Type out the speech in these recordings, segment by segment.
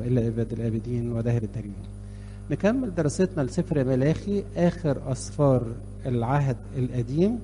والى ابد الابدين ودهر الدارين نكمل دراستنا لسفر ملاخي اخر اسفار العهد القديم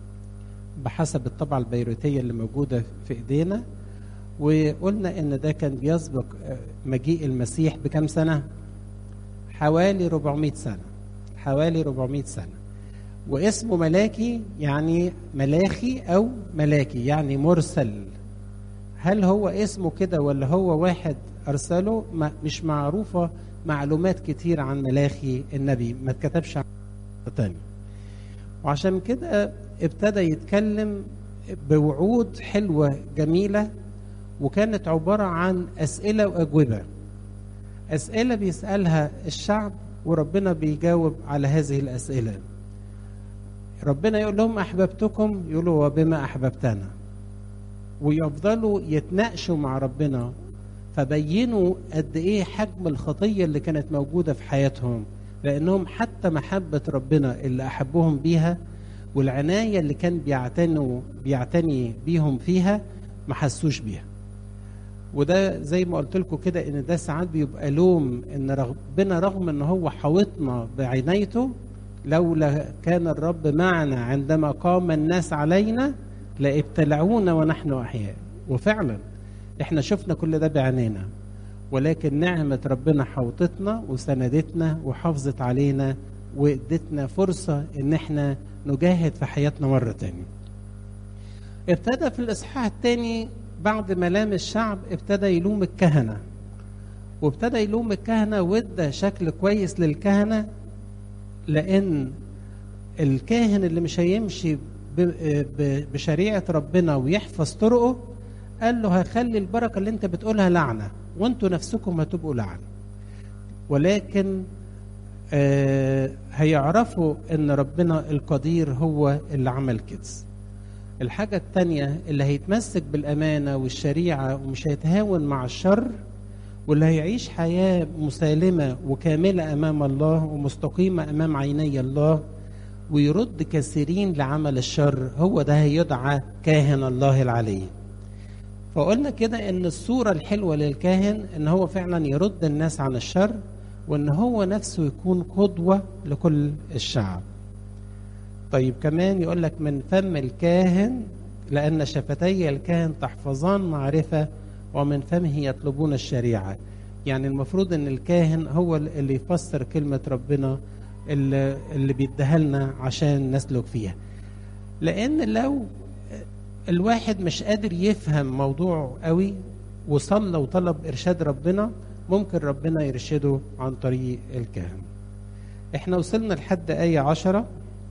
بحسب الطبعه البيروتيه اللي موجوده في ايدينا وقلنا ان ده كان بيسبق مجيء المسيح بكم سنه حوالي 400 سنه حوالي 400 سنه واسمه ملاكي يعني ملاخي او ملاكي يعني مرسل هل هو اسمه كده ولا هو واحد ارسله ما مش معروفه معلومات كتير عن ملاخي النبي ما اتكتبش عن تاني وعشان كده ابتدى يتكلم بوعود حلوه جميله وكانت عباره عن اسئله واجوبه اسئله بيسالها الشعب وربنا بيجاوب على هذه الاسئله ربنا يقول لهم احببتكم يقولوا وبما احببتنا ويفضلوا يتناقشوا مع ربنا فبينوا قد ايه حجم الخطيه اللي كانت موجوده في حياتهم لانهم حتى محبه ربنا اللي احبهم بيها والعنايه اللي كان بيعتنوا بيعتني بيهم فيها ما حسوش بيها وده زي ما قلت لكم كده ان ده ساعات بيبقى لوم ان ربنا رغم ان هو حاوطنا بعنايته لولا كان الرب معنا عندما قام الناس علينا لابتلعونا ونحن احياء وفعلا احنا شفنا كل ده بعينينا ولكن نعمة ربنا حوطتنا وسندتنا وحافظت علينا وادتنا فرصة ان احنا نجاهد في حياتنا مرة تانية ابتدى في الاصحاح الثاني بعد ملام الشعب ابتدى يلوم الكهنة وابتدى يلوم الكهنة وادى شكل كويس للكهنة لان الكاهن اللي مش هيمشي بشريعة ربنا ويحفظ طرقه قال له هخلي البركة اللي انت بتقولها لعنة وانتوا نفسكم هتبقوا لعنة ولكن آه هيعرفوا ان ربنا القدير هو اللي عمل كده الحاجة التانية اللي هيتمسك بالأمانة والشريعة ومش هيتهاون مع الشر واللي هيعيش حياة مسالمة وكاملة أمام الله ومستقيمة أمام عيني الله ويرد كثيرين لعمل الشر هو ده هيدعى كاهن الله العلي فقلنا كده ان الصورة الحلوة للكاهن ان هو فعلا يرد الناس عن الشر وان هو نفسه يكون قدوة لكل الشعب طيب كمان يقول لك من فم الكاهن لأن شفتي الكاهن تحفظان معرفة ومن فمه يطلبون الشريعة يعني المفروض ان الكاهن هو اللي يفسر كلمة ربنا اللي, اللي بيديها لنا عشان نسلك فيها لان لو الواحد مش قادر يفهم موضوع قوي وصلى وطلب ارشاد ربنا ممكن ربنا يرشده عن طريق الكاهن احنا وصلنا لحد آية عشرة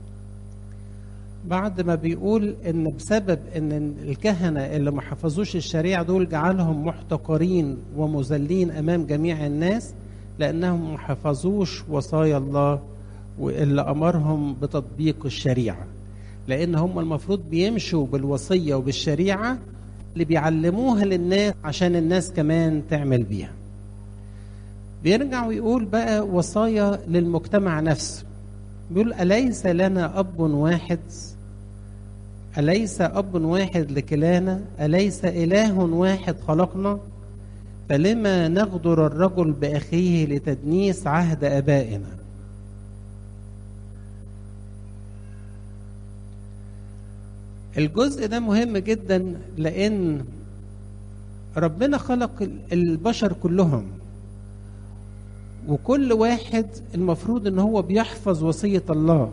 بعد ما بيقول ان بسبب ان الكهنة اللي ما حفظوش الشريعة دول جعلهم محتقرين ومذلين امام جميع الناس لانهم ما حفظوش وصايا الله واللي امرهم بتطبيق الشريعه لان هم المفروض بيمشوا بالوصيه وبالشريعه اللي بيعلموها للناس عشان الناس كمان تعمل بيها بيرجع ويقول بقى وصايا للمجتمع نفسه بيقول أليس لنا أب واحد أليس أب واحد لكلانا أليس إله واحد خلقنا فلما نغدر الرجل بأخيه لتدنيس عهد أبائنا الجزء ده مهم جدا لأن ربنا خلق البشر كلهم وكل واحد المفروض ان هو بيحفظ وصية الله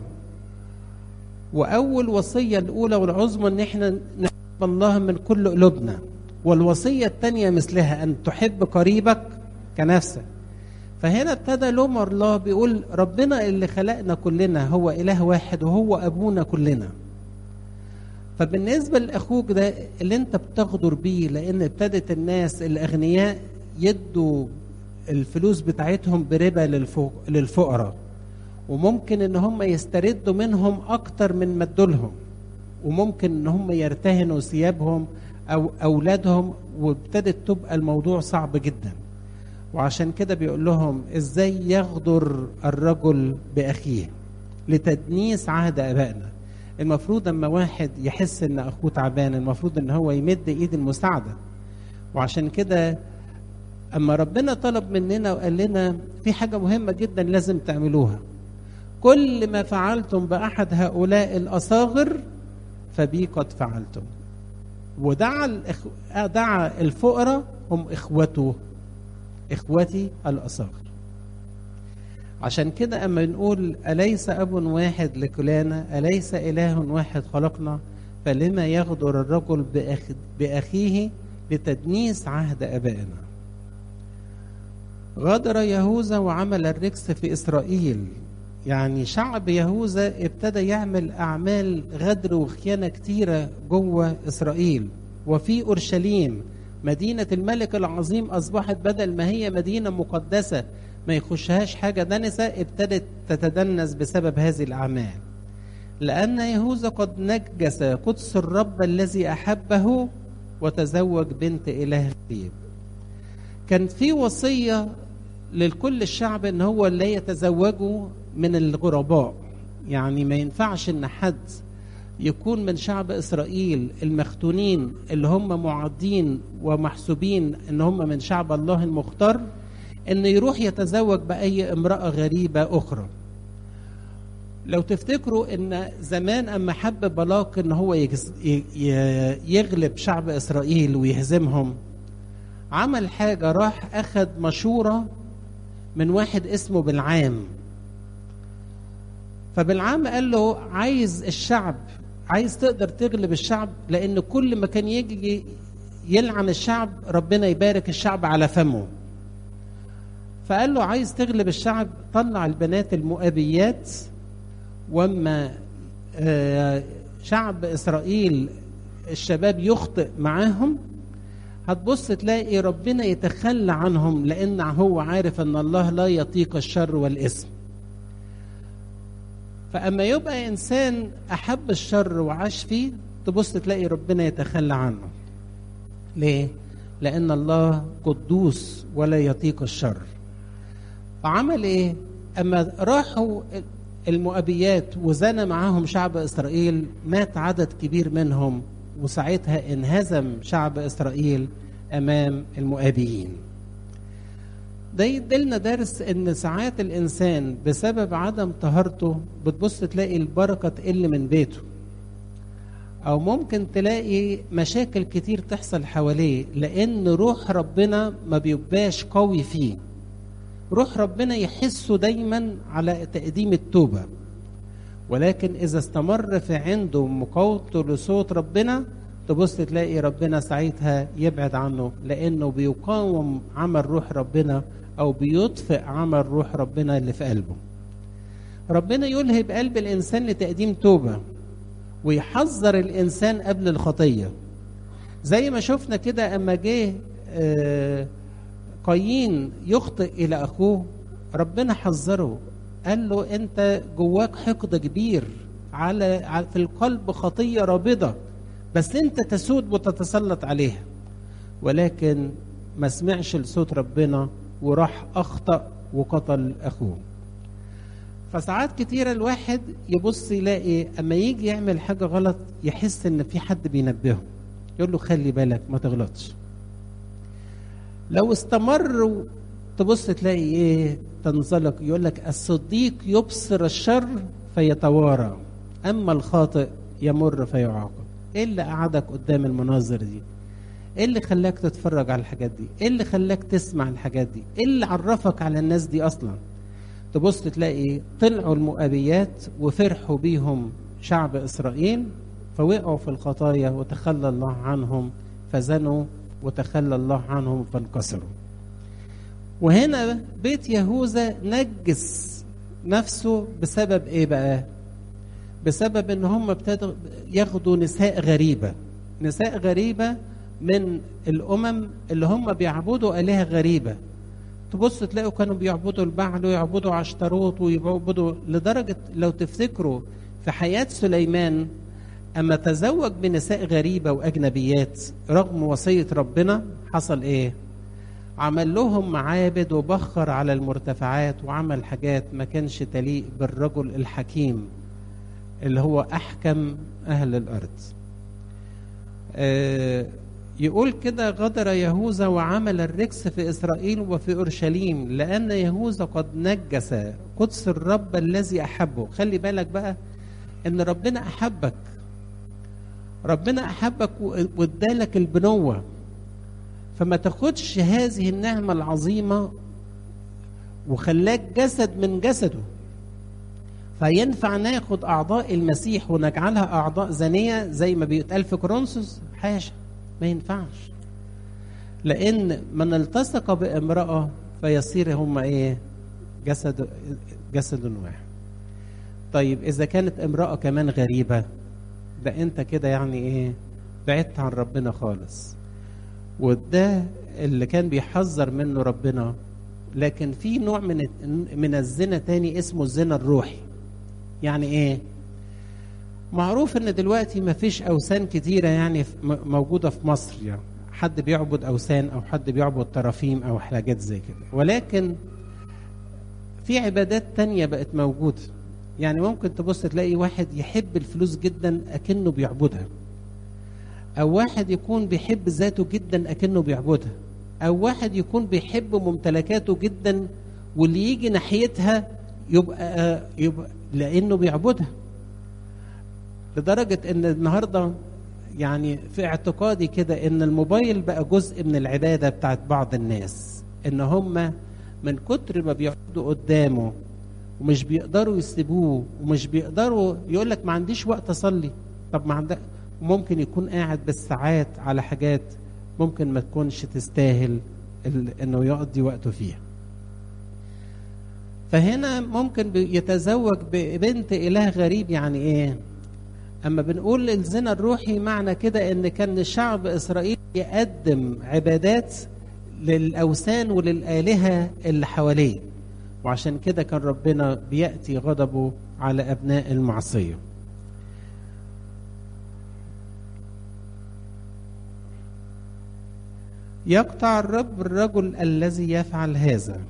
وأول وصية الأولى والعظمى ان احنا نحب الله من كل قلوبنا والوصية الثانية مثلها أن تحب قريبك كنفسك فهنا ابتدى لوم الله بيقول ربنا اللي خلقنا كلنا هو إله واحد وهو أبونا كلنا فبالنسبة لأخوك ده اللي أنت بتغدر بيه لأن ابتدت الناس الأغنياء يدوا الفلوس بتاعتهم بربا للفقراء وممكن ان هم يستردوا منهم اكتر من ما ادولهم وممكن ان هم يرتهنوا ثيابهم او اولادهم وابتدت تبقى الموضوع صعب جدا وعشان كده بيقول لهم ازاي يغدر الرجل باخيه لتدنيس عهد ابائنا المفروض اما واحد يحس ان اخوه تعبان المفروض ان هو يمد ايد المساعده وعشان كده اما ربنا طلب مننا وقال لنا في حاجه مهمه جدا لازم تعملوها كل ما فعلتم باحد هؤلاء الاصاغر فبي قد فعلتم ودعا الإخ... دعا الفقراء هم اخوته اخوتي الاصاغر عشان كده اما نقول اليس اب واحد لكلانا اليس اله واحد خلقنا فلما يغدر الرجل بأخ... باخيه لتدنيس عهد ابائنا غدر يهوذا وعمل الركس في اسرائيل يعني شعب يهوذا ابتدى يعمل اعمال غدر وخيانه كتيره جوه اسرائيل وفي اورشليم مدينه الملك العظيم اصبحت بدل ما هي مدينه مقدسه ما يخشهاش حاجه دنسه ابتدت تتدنس بسبب هذه الاعمال لان يهوذا قد نجس قدس الرب الذي احبه وتزوج بنت اله غريب كان في وصيه لكل الشعب ان هو لا يتزوجوا من الغرباء يعني ما ينفعش ان حد يكون من شعب اسرائيل المختونين اللي هم معدين ومحسوبين ان هم من شعب الله المختار ان يروح يتزوج باي امراه غريبه اخرى لو تفتكروا ان زمان اما حب بلاق ان هو يغلب شعب اسرائيل ويهزمهم عمل حاجه راح اخذ مشوره من واحد اسمه بالعام فبالعام قال له عايز الشعب عايز تقدر تغلب الشعب لان كل ما كان يجي يلعن الشعب ربنا يبارك الشعب على فمه فقال له عايز تغلب الشعب طلع البنات المؤابيات واما شعب اسرائيل الشباب يخطئ معاهم هتبص تلاقي ربنا يتخلى عنهم لان هو عارف ان الله لا يطيق الشر والاثم فاما يبقى انسان احب الشر وعاش فيه تبص تلاقي ربنا يتخلى عنه ليه لان الله قدوس ولا يطيق الشر فعمل ايه اما راحوا المؤبيات وزنى معاهم شعب اسرائيل مات عدد كبير منهم وساعتها انهزم شعب اسرائيل امام المؤابيين ده يدلنا درس ان ساعات الانسان بسبب عدم طهارته بتبص تلاقي البركه تقل من بيته او ممكن تلاقي مشاكل كتير تحصل حواليه لان روح ربنا ما بيبقاش قوي فيه روح ربنا يحسه دايما على تقديم التوبه ولكن اذا استمر في عنده مقاومته لصوت ربنا تبص تلاقي ربنا ساعتها يبعد عنه لانه بيقاوم عمل روح ربنا او بيطفئ عمل روح ربنا اللي في قلبه ربنا يلهب قلب الانسان لتقديم توبه ويحذر الانسان قبل الخطيه زي ما شفنا كده اما جه قايين يخطئ الى اخوه ربنا حذره قال له انت جواك حقد كبير على في القلب خطيه رابضه بس انت تسود وتتسلط عليها ولكن ما سمعش لصوت ربنا وراح اخطا وقتل اخوه فساعات كتيرة الواحد يبص يلاقي اما يجي يعمل حاجة غلط يحس ان في حد بينبهه يقول له خلي بالك ما تغلطش لو استمر تبص تلاقي ايه تنزلق يقول لك الصديق يبصر الشر فيتوارى اما الخاطئ يمر فيعاقب ايه اللي قعدك قدام المناظر دي ايه اللي خلاك تتفرج على الحاجات دي ايه اللي خلاك تسمع الحاجات دي ايه اللي عرفك على الناس دي اصلا تبص تلاقي طلعوا المؤابيات وفرحوا بيهم شعب اسرائيل فوقعوا في الخطايا وتخلى الله عنهم فزنوا وتخلى الله عنهم فانكسروا وهنا بيت يهوذا نجس نفسه بسبب ايه بقى بسبب ان هم ابتدوا ياخدوا نساء غريبه نساء غريبه من الامم اللي هم بيعبدوا الهه غريبه تبص تلاقوا كانوا بيعبدوا البعل ويعبدوا عشتروت ويعبدوا لدرجه لو تفتكروا في حياه سليمان اما تزوج بنساء غريبه واجنبيات رغم وصيه ربنا حصل ايه عمل لهم معابد وبخر على المرتفعات وعمل حاجات ما كانش تليق بالرجل الحكيم اللي هو احكم اهل الارض آه يقول كده غدر يهوذا وعمل الركس في إسرائيل وفي أورشليم لأن يهوذا قد نجس قدس الرب الذي أحبه خلي بالك بقى إن ربنا أحبك ربنا أحبك وادالك البنوة فما تاخدش هذه النعمة العظيمة وخلاك جسد من جسده فينفع ناخد أعضاء المسيح ونجعلها أعضاء زانية زي ما بيتقال في كورنثوس حاشا ما ينفعش لأن من التصق بامرأة فيصير هم إيه جسد جسد واحد طيب إذا كانت امرأة كمان غريبة ده أنت كده يعني إيه بعدت عن ربنا خالص وده اللي كان بيحذر منه ربنا لكن في نوع من من الزنا تاني اسمه الزنا الروحي يعني ايه معروف ان دلوقتي ما فيش اوثان كتيره يعني موجوده في مصر يعني حد بيعبد اوثان او حد بيعبد ترافيم او حاجات زي كده ولكن في عبادات تانية بقت موجوده يعني ممكن تبص تلاقي واحد يحب الفلوس جدا اكنه بيعبدها او واحد يكون بيحب ذاته جدا اكنه بيعبدها او واحد يكون بيحب ممتلكاته جدا واللي يجي ناحيتها يبقى يبقى لانه بيعبدها لدرجه ان النهارده يعني في اعتقادي كده ان الموبايل بقى جزء من العباده بتاعت بعض الناس ان هم من كتر ما بيقعدوا قدامه ومش بيقدروا يسيبوه ومش بيقدروا يقول لك ما عنديش وقت اصلي طب ما عندك ممكن يكون قاعد بالساعات على حاجات ممكن ما تكونش تستاهل انه يقضي وقته فيها فهنا ممكن يتزوج ببنت اله غريب يعني ايه اما بنقول الزنا الروحي معنى كده ان كان شعب اسرائيل يقدم عبادات للاوثان وللالهه اللي حواليه وعشان كده كان ربنا بياتي غضبه على ابناء المعصيه يقطع الرب الرجل الذي يفعل هذا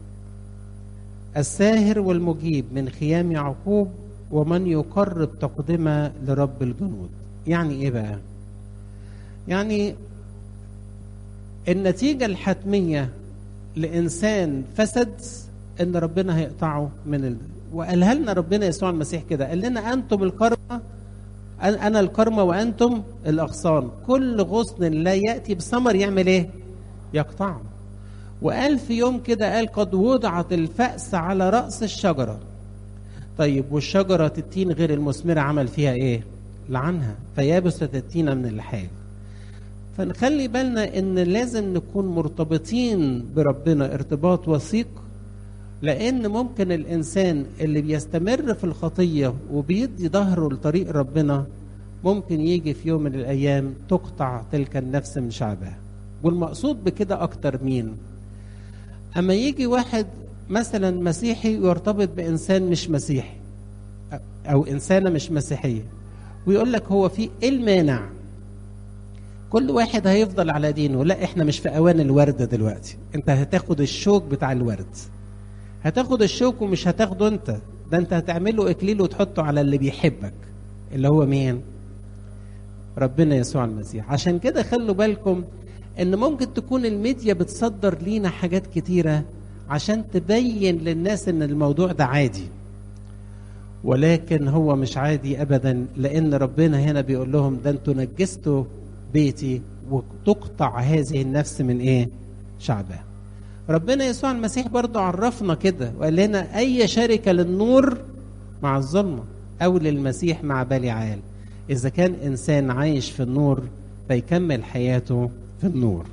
الساهر والمجيب من خيام يعقوب ومن يقرب تقدمة لرب الجنود يعني ايه بقى يعني النتيجة الحتمية لإنسان فسد إن ربنا هيقطعه من ال... وقالها لنا ربنا يسوع المسيح كده قال لنا أنتم الكرمة أنا الكرمة وأنتم الأغصان كل غصن لا يأتي بثمر يعمل إيه؟ يقطعه وقال في يوم كده قال قد وضعت الفأس على رأس الشجرة طيب والشجرة التين غير المثمرة عمل فيها ايه لعنها فيابست التين من الحال فنخلي بالنا ان لازم نكون مرتبطين بربنا ارتباط وثيق لان ممكن الانسان اللي بيستمر في الخطية وبيدي ظهره لطريق ربنا ممكن يجي في يوم من الايام تقطع تلك النفس من شعبها والمقصود بكده اكتر مين اما يجي واحد مثلا مسيحي يرتبط بانسان مش مسيحي او انسانه مش مسيحيه ويقول لك هو في ايه المانع كل واحد هيفضل على دينه لا احنا مش في اوان الورد دلوقتي انت هتاخد الشوك بتاع الورد هتاخد الشوك ومش هتاخده انت ده انت هتعمله اكليل وتحطه على اللي بيحبك اللي هو مين ربنا يسوع المسيح عشان كده خلوا بالكم ان ممكن تكون الميديا بتصدر لينا حاجات كتيره عشان تبين للناس ان الموضوع ده عادي ولكن هو مش عادي ابدا لان ربنا هنا بيقول لهم ده انتوا نجستوا بيتي وتقطع هذه النفس من ايه شعبها ربنا يسوع المسيح برضه عرفنا كده وقال لنا اي شركه للنور مع الظلمه او للمسيح مع بليعال اذا كان انسان عايش في النور فيكمل حياته في النور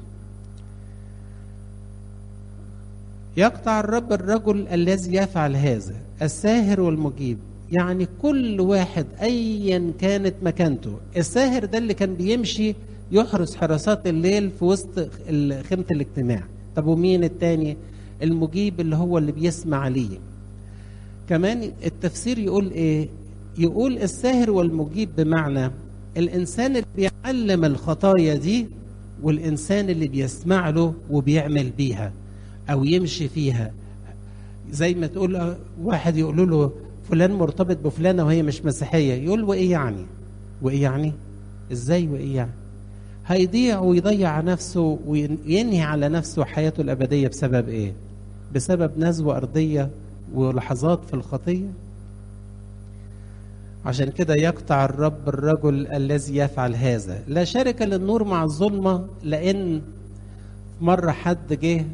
يقطع الرب الرجل الذي يفعل هذا الساهر والمجيب يعني كل واحد ايا كانت مكانته الساهر ده اللي كان بيمشي يحرس حراسات الليل في وسط خيمه الاجتماع طب ومين التاني المجيب اللي هو اللي بيسمع ليه كمان التفسير يقول ايه يقول الساهر والمجيب بمعنى الانسان اللي بيعلم الخطايا دي والانسان اللي بيسمع له وبيعمل بيها او يمشي فيها زي ما تقول واحد يقول له فلان مرتبط بفلانه وهي مش مسيحيه يقول وايه يعني وايه يعني ازاي وايه يعني هيضيع ويضيع نفسه وينهي على نفسه حياته الأبدية بسبب إيه؟ بسبب نزوة أرضية ولحظات في الخطية عشان كده يقطع الرب الرجل الذي يفعل هذا لا شركة للنور مع الظلمة لأن مرة حد جه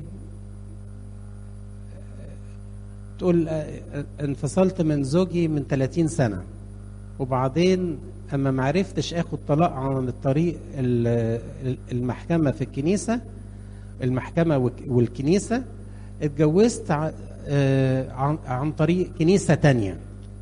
تقول انفصلت من زوجي من 30 سنة وبعدين اما ما عرفتش اخد طلاق عن الطريق المحكمة في الكنيسة المحكمة والكنيسة اتجوزت عن طريق كنيسة تانية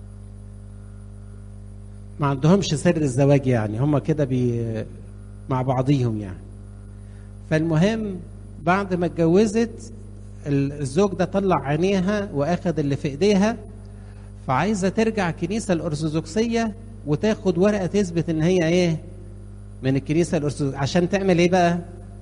ما عندهمش سر الزواج يعني هم كده بي مع بعضيهم يعني فالمهم بعد ما اتجوزت الزوج ده طلع عينيها واخد اللي في ايديها فعايزه ترجع الكنيسه الارثوذكسيه وتاخد ورقه تثبت ان هي ايه من الكنيسه الارثوذكسيه عشان تعمل ايه بقى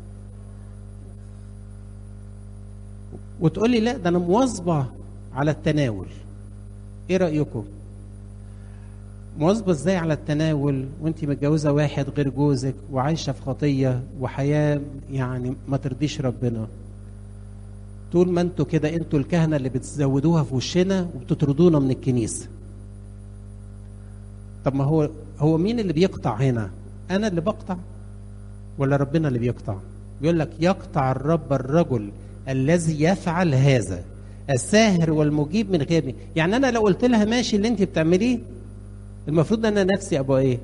وتقول لي لا ده انا مواظبه على التناول ايه رايكم مواظبه ازاي على التناول وانت متجوزه واحد غير جوزك وعايشه في خطيه وحياه يعني ما ترضيش ربنا طول ما انتوا كده انتوا الكهنه اللي بتزودوها في وشنا وبتطردونا من الكنيسه طب ما هو هو مين اللي بيقطع هنا انا اللي بقطع ولا ربنا اللي بيقطع بيقول لك يقطع الرب الرجل الذي يفعل هذا الساهر والمجيب من غيري يعني انا لو قلت لها ماشي اللي انت بتعمليه المفروض ان انا نفسي ابقى ايه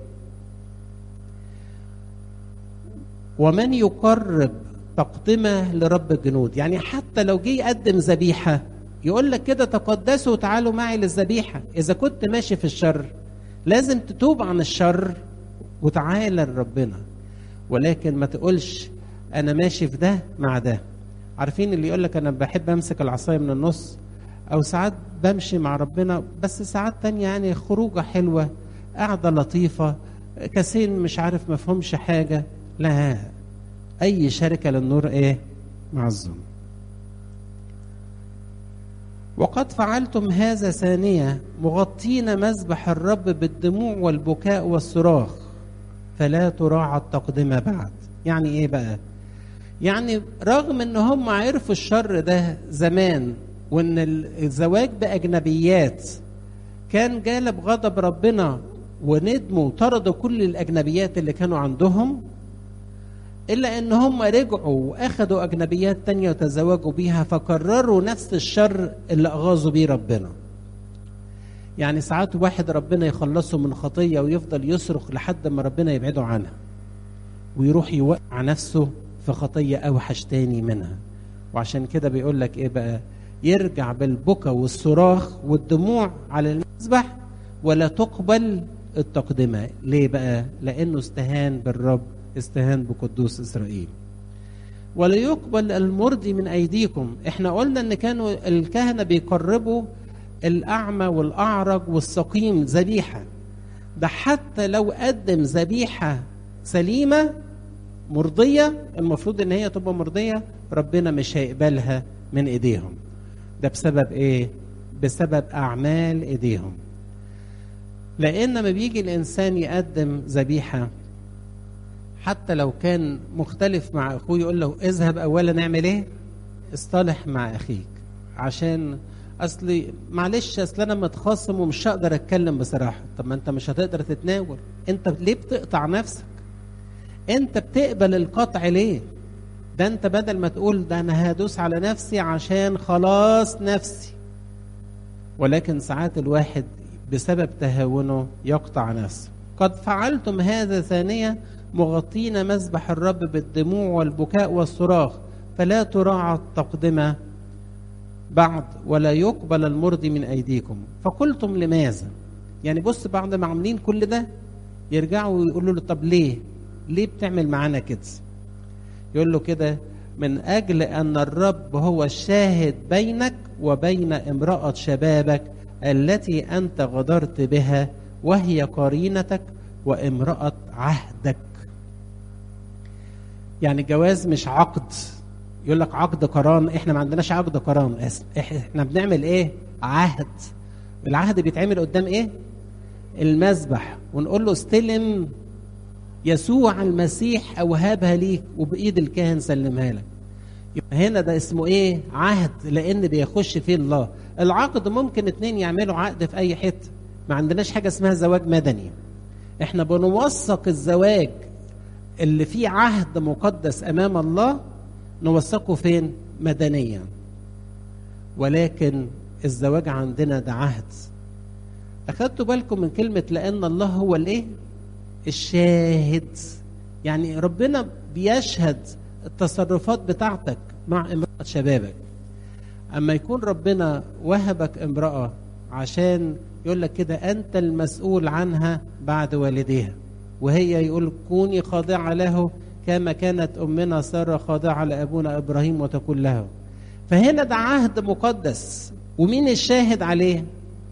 ومن يقرب تقدمة لرب الجنود يعني حتى لو جه يقدم ذبيحة يقول لك كده تقدسوا وتعالوا معي للذبيحة إذا كنت ماشي في الشر لازم تتوب عن الشر وتعالى لربنا ولكن ما تقولش أنا ماشي في ده مع ده عارفين اللي يقول لك أنا بحب أمسك العصاية من النص أو ساعات بمشي مع ربنا بس ساعات تانية يعني خروجة حلوة قعدة لطيفة كاسين مش عارف مفهومش حاجة لا اي شركه للنور ايه مع الظلم وقد فعلتم هذا ثانيه مغطين مذبح الرب بالدموع والبكاء والصراخ فلا تراعى التقدمه بعد يعني ايه بقى يعني رغم ان هم عرفوا الشر ده زمان وان الزواج باجنبيات كان جالب غضب ربنا وندموا وطردوا كل الاجنبيات اللي كانوا عندهم إلا إن هم رجعوا وأخدوا أجنبيات تانية وتزوجوا بيها فكرروا نفس الشر اللي أغاظوا بيه ربنا يعني ساعات واحد ربنا يخلصه من خطية ويفضل يصرخ لحد ما ربنا يبعده عنها ويروح يوقع نفسه في خطية أوحش تاني منها وعشان كده بيقول لك إيه بقى يرجع بالبكا والصراخ والدموع على المذبح ولا تقبل التقدمة ليه بقى لأنه استهان بالرب استهان بقدوس إسرائيل ولا يقبل المرضي من أيديكم احنا قلنا ان كانوا الكهنة بيقربوا الأعمى والأعرج والسقيم ذبيحة ده حتى لو قدم ذبيحة سليمة مرضية المفروض ان هي تبقى مرضية ربنا مش هيقبلها من ايديهم ده بسبب ايه بسبب اعمال ايديهم لان لما بيجي الانسان يقدم ذبيحه حتى لو كان مختلف مع اخوه يقول له اذهب اولا نعمل ايه اصطلح مع اخيك عشان اصلي معلش اصل انا متخاصم ومش هقدر اتكلم بصراحه طب ما انت مش هتقدر تتناول انت ليه بتقطع نفسك انت بتقبل القطع ليه ده انت بدل ما تقول ده انا هدوس على نفسي عشان خلاص نفسي ولكن ساعات الواحد بسبب تهاونه يقطع نفسه قد فعلتم هذا ثانية مغطين مذبح الرب بالدموع والبكاء والصراخ فلا تراعى التقدمة بعد ولا يقبل المرضي من أيديكم فقلتم لماذا يعني بص بعد ما عاملين كل ده يرجعوا ويقولوا له طب ليه ليه بتعمل معانا كده يقول له كده من أجل أن الرب هو الشاهد بينك وبين امرأة شبابك التي أنت غدرت بها وهي قرينتك وامرأة عهدك يعني الجواز مش عقد يقول لك عقد قران احنا ما عندناش عقد قران احنا بنعمل ايه عهد العهد بيتعمل قدام ايه المذبح ونقول له استلم يسوع المسيح اوهبها ليك وبايد الكاهن سلمها لك يبقى هنا ده اسمه ايه عهد لان بيخش فيه الله العقد ممكن اتنين يعملوا عقد في اي حته ما عندناش حاجه اسمها زواج مدني احنا بنوثق الزواج اللي فيه عهد مقدس امام الله نوثقه فين مدنيا ولكن الزواج عندنا ده عهد اخدتوا بالكم من كلمه لان الله هو الايه الشاهد يعني ربنا بيشهد التصرفات بتاعتك مع امرأة شبابك أما يكون ربنا وهبك امرأة عشان يقول لك كده أنت المسؤول عنها بعد والديها وهي يقول كوني خاضعة له كما كانت أمنا سارة خاضعة لأبونا إبراهيم وتكون له فهنا ده عهد مقدس ومين الشاهد عليه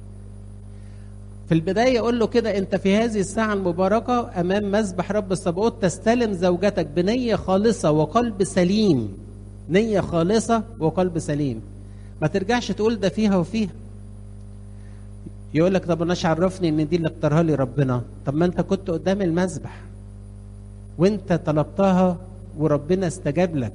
في البداية يقول له كده أنت في هذه الساعة المباركة أمام مذبح رب الصباوت تستلم زوجتك بنية خالصة وقلب سليم نية خالصة وقلب سليم ما ترجعش تقول ده فيها وفيها يقول لك طب انا عرفني ان دي اللي اختارها لي ربنا طب ما انت كنت قدام المذبح وانت طلبتها وربنا استجاب لك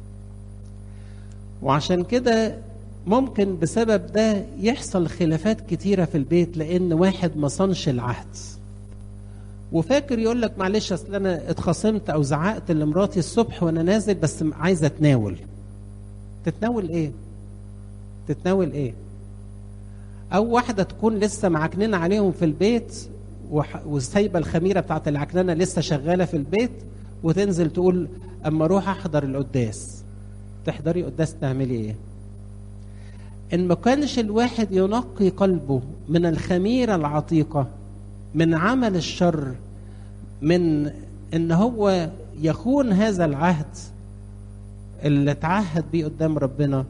وعشان كده ممكن بسبب ده يحصل خلافات كتيرة في البيت لأن واحد ما صنش العهد وفاكر يقول لك معلش أصل أنا اتخاصمت أو زعقت لمراتي الصبح وأنا نازل بس عايز أتناول تتناول إيه؟ تتناول إيه؟ أو واحدة تكون لسه معكنين عليهم في البيت وسايبة الخميرة بتاعت العكنانة لسه شغالة في البيت وتنزل تقول أما أروح أحضر القداس تحضري قداس تعملي إيه؟ ان ما كانش الواحد ينقي قلبه من الخميره العتيقه من عمل الشر من ان هو يخون هذا العهد اللي اتعهد بيه قدام ربنا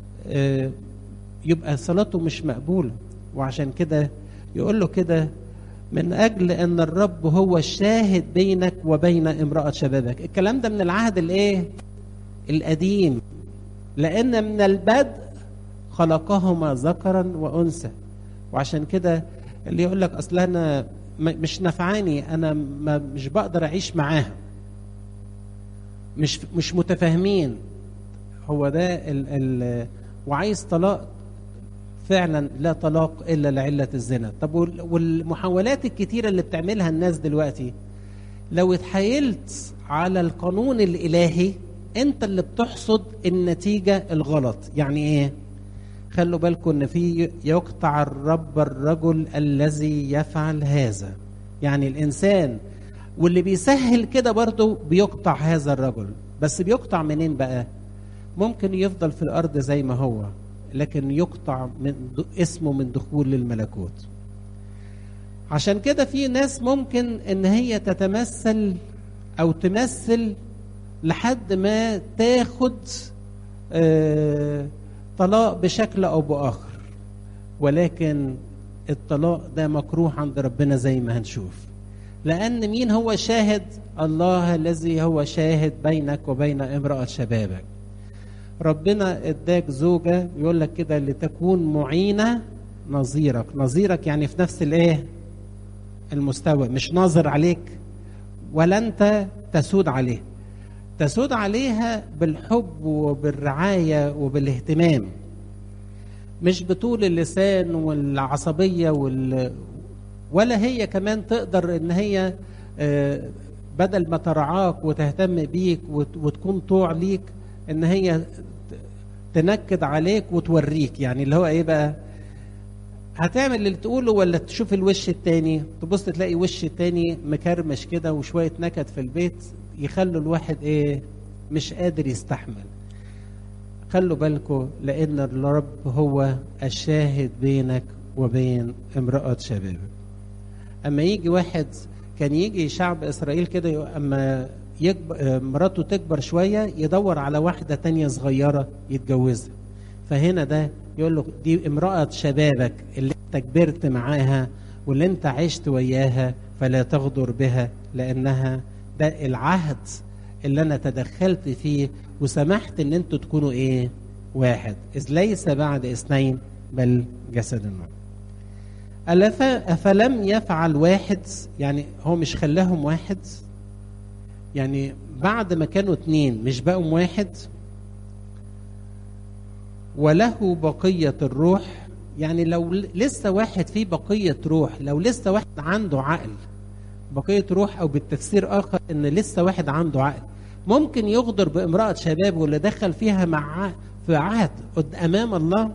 يبقى صلاته مش مقبوله وعشان كده يقول له كده من اجل ان الرب هو الشاهد بينك وبين امراه شبابك الكلام ده من العهد الايه القديم لان من البدء خلقهما ذكرا وانثى وعشان كده اللي يقول لك اصل انا مش نفعاني انا ما مش بقدر اعيش معاها مش مش متفاهمين هو ده ال ال وعايز طلاق فعلا لا طلاق الا لعله الزنا طب والمحاولات الكتيره اللي بتعملها الناس دلوقتي لو اتحايلت على القانون الالهي انت اللي بتحصد النتيجه الغلط يعني ايه خلوا بالكم ان في يقطع الرب الرجل الذي يفعل هذا يعني الانسان واللي بيسهل كده برضه بيقطع هذا الرجل بس بيقطع منين بقى ممكن يفضل في الارض زي ما هو لكن يقطع من اسمه من دخول للملكوت عشان كده في ناس ممكن ان هي تتمثل او تمثل لحد ما تاخد آه طلاق بشكل او باخر ولكن الطلاق ده مكروه عند ربنا زي ما هنشوف لان مين هو شاهد الله الذي هو شاهد بينك وبين امراه شبابك ربنا اداك زوجه يقول لك كده لتكون معينه نظيرك نظيرك يعني في نفس الايه المستوى مش ناظر عليك ولا انت تسود عليه تسود عليها بالحب وبالرعاية وبالاهتمام مش بطول اللسان والعصبية وال... ولا هي كمان تقدر ان هي بدل ما ترعاك وتهتم بيك وتكون طوع ليك ان هي تنكد عليك وتوريك يعني اللي هو ايه بقى هتعمل اللي تقوله ولا تشوف الوش التاني تبص تلاقي وش التاني مكرمش كده وشوية نكد في البيت يخلوا الواحد ايه مش قادر يستحمل خلوا بالكم لان الرب هو الشاهد بينك وبين امرأة شبابك اما يجي واحد كان يجي شعب اسرائيل كده اما يكبر مراته تكبر شويه يدور على واحده تانية صغيره يتجوزها فهنا ده يقول له دي امراه شبابك اللي انت كبرت معاها واللي انت عشت وياها فلا تغدر بها لانها ده العهد اللي انا تدخلت فيه وسمحت ان انتوا تكونوا ايه واحد اذ ليس بعد اثنين بل جسد واحد أفلم يفعل واحد يعني هو مش خلاهم واحد يعني بعد ما كانوا اتنين مش بقوا واحد وله بقية الروح يعني لو لسه واحد فيه بقية روح لو لسه واحد عنده عقل بقية روح أو بالتفسير آخر إن لسه واحد عنده عقل ممكن يغدر بامرأة شباب واللي دخل فيها مع في عهد أمام الله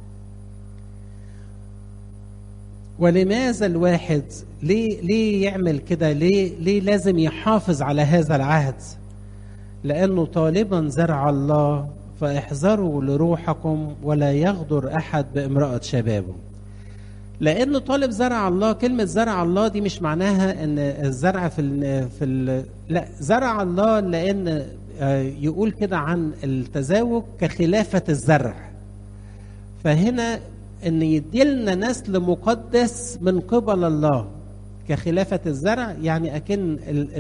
ولماذا الواحد ليه ليه يعمل كده ليه ليه لازم يحافظ على هذا العهد لانه طالبا زرع الله فاحذروا لروحكم ولا يغدر احد بامراه شبابه لانه طالب زرع الله كلمه زرع الله دي مش معناها ان الزرع في ال في ال لا زرع الله لان يقول كده عن التزاوج كخلافه الزرع فهنا ان يديلنا نسل مقدس من قبل الله كخلافة الزرع يعني أكن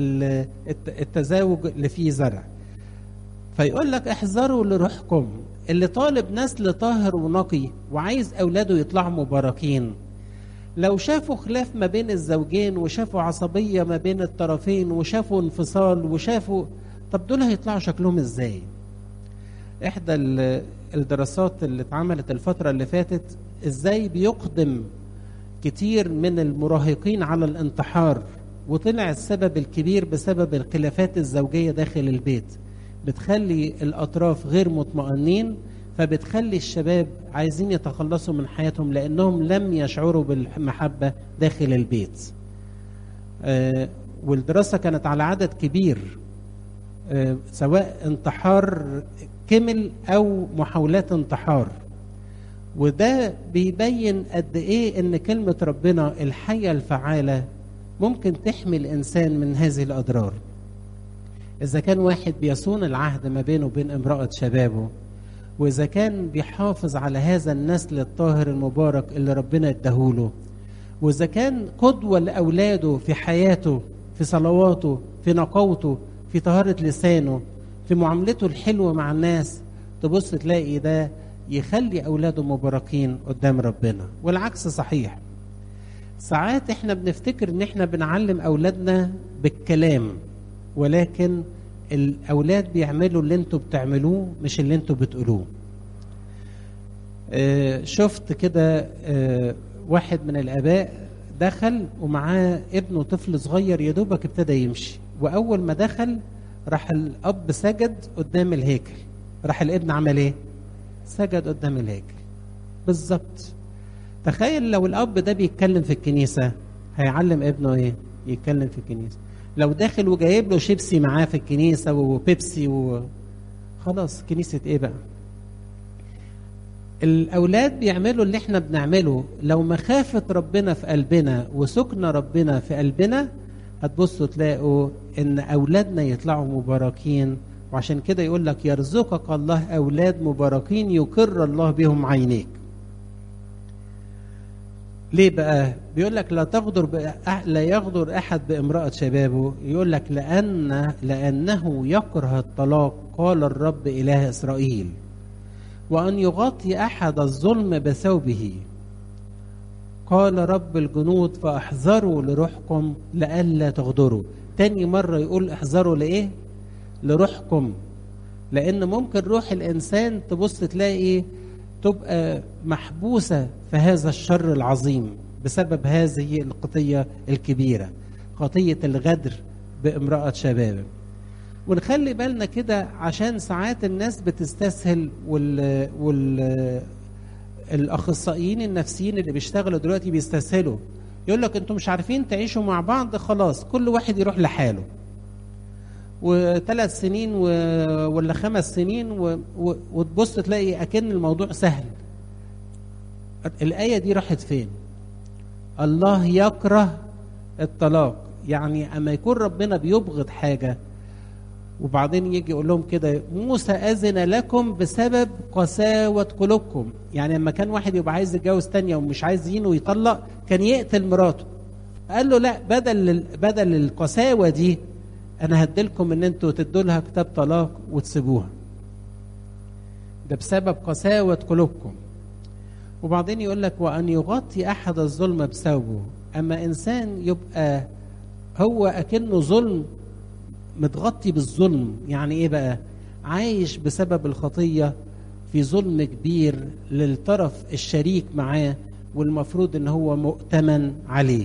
التزاوج اللي فيه زرع فيقول لك احذروا لروحكم اللي طالب نسل طاهر ونقي وعايز أولاده يطلعوا مباركين لو شافوا خلاف ما بين الزوجين وشافوا عصبية ما بين الطرفين وشافوا انفصال وشافوا طب دول هيطلعوا شكلهم ازاي احدى الدراسات اللي اتعملت الفترة اللي فاتت ازاي بيقدم كتير من المراهقين على الانتحار وطلع السبب الكبير بسبب الخلافات الزوجية داخل البيت بتخلي الأطراف غير مطمئنين فبتخلي الشباب عايزين يتخلصوا من حياتهم لأنهم لم يشعروا بالمحبة داخل البيت آه والدراسة كانت على عدد كبير آه سواء انتحار كمل أو محاولات انتحار وده بيبين قد ايه ان كلمة ربنا الحية الفعالة ممكن تحمي الانسان من هذه الاضرار اذا كان واحد بيصون العهد ما بينه وبين امرأة شبابه واذا كان بيحافظ على هذا النسل الطاهر المبارك اللي ربنا اداهوله واذا كان قدوة لاولاده في حياته في صلواته في نقاوته في طهارة لسانه في معاملته الحلوة مع الناس تبص تلاقي ده يخلي اولاده مباركين قدام ربنا والعكس صحيح ساعات احنا بنفتكر ان احنا بنعلم اولادنا بالكلام ولكن الاولاد بيعملوا اللي انتوا بتعملوه مش اللي انتوا بتقولوه اه شفت كده اه واحد من الاباء دخل ومعاه ابنه طفل صغير يا دوبك ابتدى يمشي واول ما دخل راح الاب سجد قدام الهيكل راح الابن عمل ايه سجد قدام الهيكل بالظبط تخيل لو الاب ده بيتكلم في الكنيسه هيعلم ابنه ايه يتكلم في الكنيسه لو داخل وجايب له شيبسي معاه في الكنيسه وبيبسي و خلاص كنيسه ايه بقى الاولاد بيعملوا اللي احنا بنعمله لو مخافه ربنا في قلبنا وسكن ربنا في قلبنا هتبصوا تلاقوا ان اولادنا يطلعوا مباركين وعشان كده يقول لك يرزقك الله اولاد مباركين يقر الله بهم عينيك ليه بقى بيقول لك لا تغدر لا يغدر احد بامراه شبابه يقول لك لان لانه يكره الطلاق قال الرب اله اسرائيل وان يغطي احد الظلم بثوبه قال رب الجنود فاحذروا لروحكم لئلا تغدروا تاني مره يقول احذروا لايه لروحكم لان ممكن روح الانسان تبص تلاقي تبقى محبوسه في هذا الشر العظيم بسبب هذه القضيه الكبيره خطيه الغدر بامراه شباب ونخلي بالنا كده عشان ساعات الناس بتستسهل وال وال الاخصائيين النفسيين اللي بيشتغلوا دلوقتي بيستسهلوا يقول لك انتوا مش عارفين تعيشوا مع بعض خلاص كل واحد يروح لحاله وثلاث سنين و... ولا خمس سنين و... و... وتبص تلاقي اكن الموضوع سهل الايه دي راحت فين الله يكره الطلاق يعني اما يكون ربنا بيبغض حاجه وبعدين يجي يقول لهم كده موسى اذن لكم بسبب قساوه قلوبكم يعني لما كان واحد يبقى عايز يتجوز تانية ومش عايز ينه ويطلق كان يقتل مراته قال له لا بدل بدل القساوه دي انا هديلكم ان انتوا تدوا لها كتاب طلاق وتسيبوها ده بسبب قساوة قلوبكم وبعدين يقول لك وأن يغطي أحد الظلم بثوبه أما إنسان يبقى هو أكنه ظلم متغطي بالظلم يعني ايه بقى عايش بسبب الخطيه في ظلم كبير للطرف الشريك معاه والمفروض ان هو مؤتمن عليه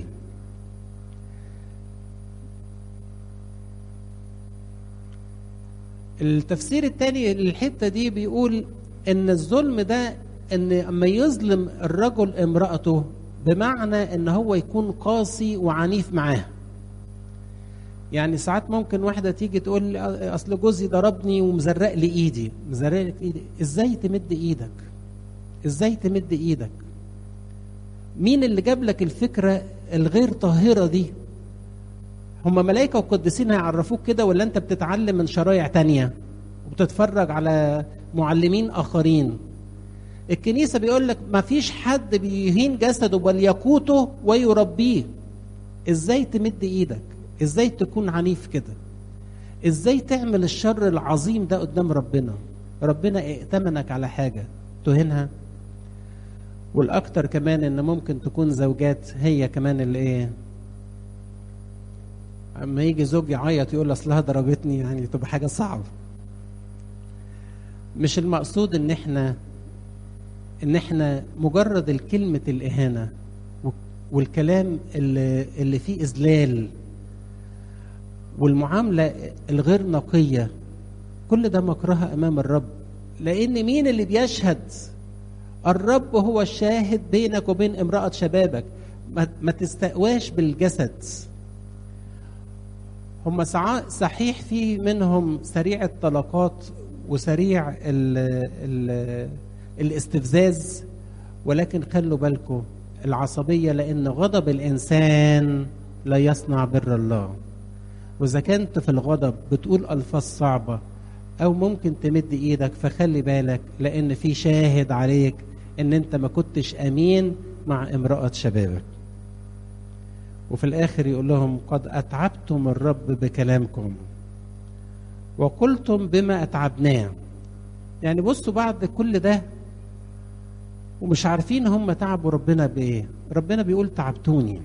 التفسير الثاني للحته دي بيقول ان الظلم ده ان اما يظلم الرجل امراته بمعنى ان هو يكون قاسي وعنيف معاها يعني ساعات ممكن واحده تيجي تقول لي اصل جوزي ضربني ومزرق لي ايدي مزرق لك ايدي ازاي تمد ايدك ازاي تمد ايدك مين اللي جاب لك الفكره الغير طاهره دي هم ملائكه وقديسين هيعرفوك كده ولا انت بتتعلم من شرايع تانية وبتتفرج على معلمين اخرين الكنيسه بيقول لك ما فيش حد بيهين جسده بل يقوته ويربيه ازاي تمد ايدك ازاي تكون عنيف كده ازاي تعمل الشر العظيم ده قدام ربنا ربنا ائتمنك على حاجه تهينها والاكتر كمان ان ممكن تكون زوجات هي كمان اللي ايه اما يجي زوج يعيط يقول اصلها ضربتني يعني تبقى حاجه صعبه مش المقصود ان احنا ان احنا مجرد الكلمه الاهانه والكلام اللي, اللي فيه اذلال والمعامله الغير نقيه كل ده مكرهه امام الرب لان مين اللي بيشهد الرب هو الشاهد بينك وبين امراه شبابك ما تستقواش بالجسد هم صحيح في منهم سريع الطلقات وسريع ال ال الاستفزاز ولكن خلوا بالكم العصبيه لان غضب الانسان لا يصنع بر الله واذا كنت في الغضب بتقول الفاظ صعبه او ممكن تمد ايدك فخلي بالك لان في شاهد عليك ان انت ما كنتش امين مع امراه شبابك وفي الاخر يقول لهم قد اتعبتم الرب بكلامكم وقلتم بما اتعبناه يعني بصوا بعد كل ده ومش عارفين هم تعبوا ربنا بايه ربنا بيقول تعبتوني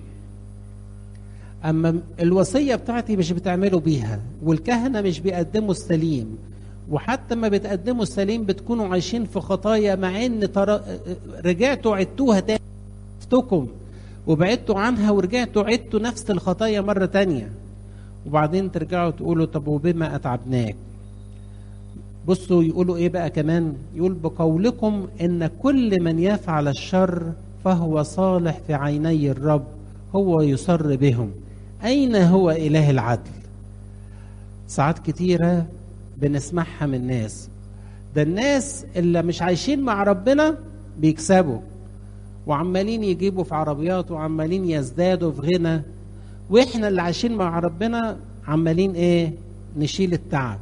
اما الوصيه بتاعتي مش بتعملوا بيها والكهنه مش بيقدموا السليم وحتى ما بتقدموا السليم بتكونوا عايشين في خطايا مع ان تر... رجعتوا عدتوها تاني شفتكم وبعدتوا عنها ورجعتوا عدتوا نفس الخطايا مرة تانية وبعدين ترجعوا تقولوا طب وبما أتعبناك بصوا يقولوا ايه بقى كمان يقول بقولكم ان كل من يفعل الشر فهو صالح في عيني الرب هو يصر بهم اين هو اله العدل ساعات كتيرة بنسمعها من الناس ده الناس اللي مش عايشين مع ربنا بيكسبوا وعمالين يجيبوا في عربيات وعمالين يزدادوا في غنى واحنا اللي عايشين مع ربنا عمالين ايه نشيل التعب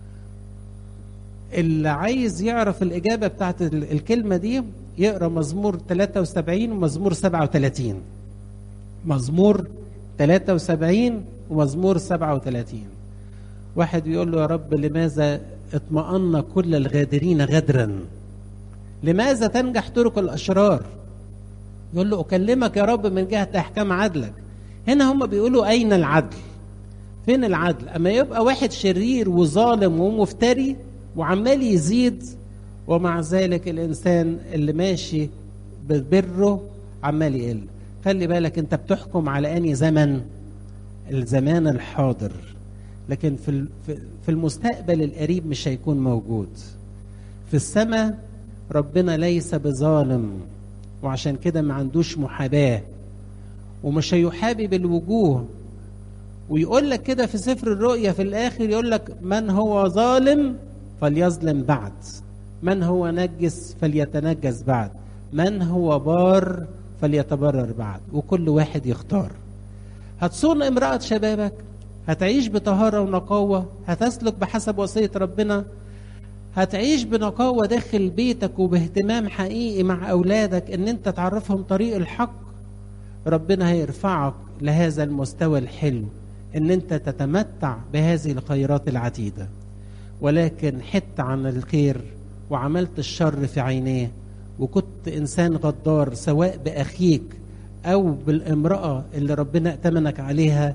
اللي عايز يعرف الإجابة بتاعت الكلمة دي يقرأ مزمور 73 ومزمور 37 مزمور 73 ومزمور 37 واحد بيقول له يا رب لماذا اطمأن كل الغادرين غدرا لماذا تنجح طرق الأشرار يقول له أكلمك يا رب من جهة أحكام عدلك هنا هم بيقولوا أين العدل فين العدل أما يبقى واحد شرير وظالم ومفتري وعمال يزيد ومع ذلك الإنسان اللي ماشي ببره عمال يقل خلي بالك أنت بتحكم على أني زمن الزمان الحاضر لكن في في المستقبل القريب مش هيكون موجود في السماء ربنا ليس بظالم وعشان كده ما عندوش محاباه ومش هيحابي بالوجوه ويقول لك كده في سفر الرؤيا في الاخر يقول لك من هو ظالم فليظلم بعد من هو نجس فليتنجس بعد من هو بار فليتبرر بعد وكل واحد يختار هتصون امرأة شبابك هتعيش بطهارة ونقاوة هتسلك بحسب وصية ربنا هتعيش بنقاوة داخل بيتك وباهتمام حقيقي مع أولادك إن أنت تعرفهم طريق الحق ربنا هيرفعك لهذا المستوى الحلو إن أنت تتمتع بهذه الخيرات العديدة ولكن حت عن الخير وعملت الشر في عينيه وكنت إنسان غدار سواء بأخيك أو بالامرأة اللي ربنا ائتمنك عليها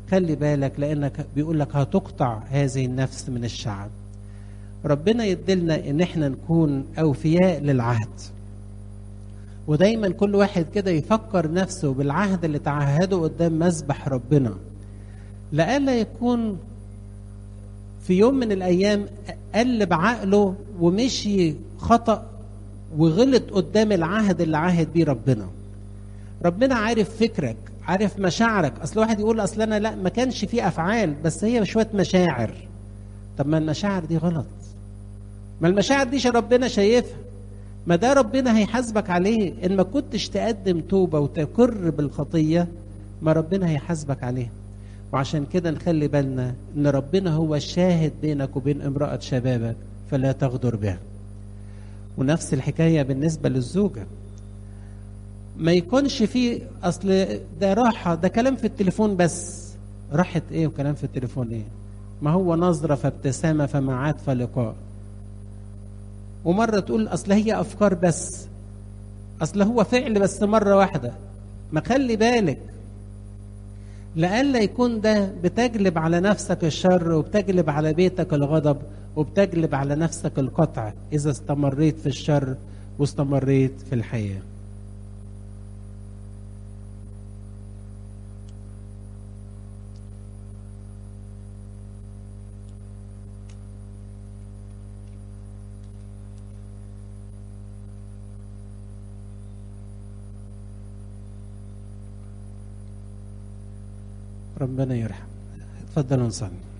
خلي بالك لانك بيقول لك هتقطع هذه النفس من الشعب ربنا يدلنا ان احنا نكون اوفياء للعهد ودايما كل واحد كده يفكر نفسه بالعهد اللي تعهده قدام مسبح ربنا لئلا يكون في يوم من الايام قلب عقله ومشي خطأ وغلط قدام العهد اللي عاهد بيه ربنا ربنا عارف فكرك عارف مشاعرك اصل واحد يقول اصل انا لا ما كانش فيه افعال بس هي شويه مشاعر طب ما المشاعر دي غلط ما المشاعر دي ربنا شايفها ما ده ربنا هيحاسبك عليه ان ما كنتش تقدم توبه وتقر بالخطيه ما ربنا هيحاسبك عليه وعشان كده نخلي بالنا ان ربنا هو الشاهد بينك وبين امراه شبابك فلا تغدر بها ونفس الحكايه بالنسبه للزوجه ما يكونش فيه اصل ده راحه ده كلام في التليفون بس راحه ايه وكلام في التليفون ايه ما هو نظره فابتسامه فمعاد فلقاء ومره تقول اصل هي افكار بس اصل هو فعل بس مره واحده ما خلي بالك لئلا يكون ده بتجلب على نفسك الشر وبتجلب على بيتك الغضب وبتجلب على نفسك القطع اذا استمريت في الشر واستمريت في الحياه ربنا يرحم اتفضلوا نصلي